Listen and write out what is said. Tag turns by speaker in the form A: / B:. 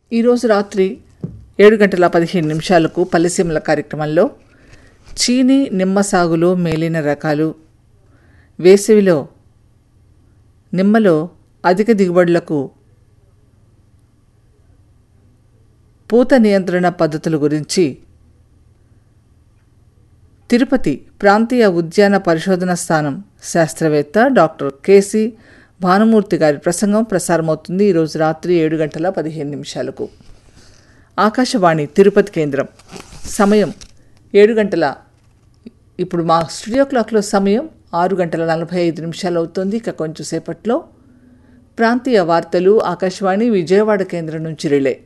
A: ఈరోజు రాత్రి ఏడు గంటల పదిహేను నిమిషాలకు పల్లెసీమల కార్యక్రమంలో చీనీ నిమ్మ సాగులో మేలిన రకాలు వేసవిలో నిమ్మలో అధిక దిగుబడులకు పూత నియంత్రణ పద్ధతుల గురించి తిరుపతి ప్రాంతీయ ఉద్యాన పరిశోధన స్థానం శాస్త్రవేత్త డాక్టర్ కేసి భానుమూర్తి గారి ప్రసంగం ప్రసారమవుతుంది ఈరోజు రాత్రి ఏడు గంటల పదిహేను నిమిషాలకు ఆకాశవాణి తిరుపతి కేంద్రం సమయం ఏడు గంటల ఇప్పుడు మా స్టూడియో క్లాక్లో సమయం ఆరు గంటల నలభై ఐదు నిమిషాలు అవుతుంది ఇక కొంచెం సేపట్లో ప్రాంతీయ వార్తలు ఆకాశవాణి విజయవాడ కేంద్రం నుంచి రిలే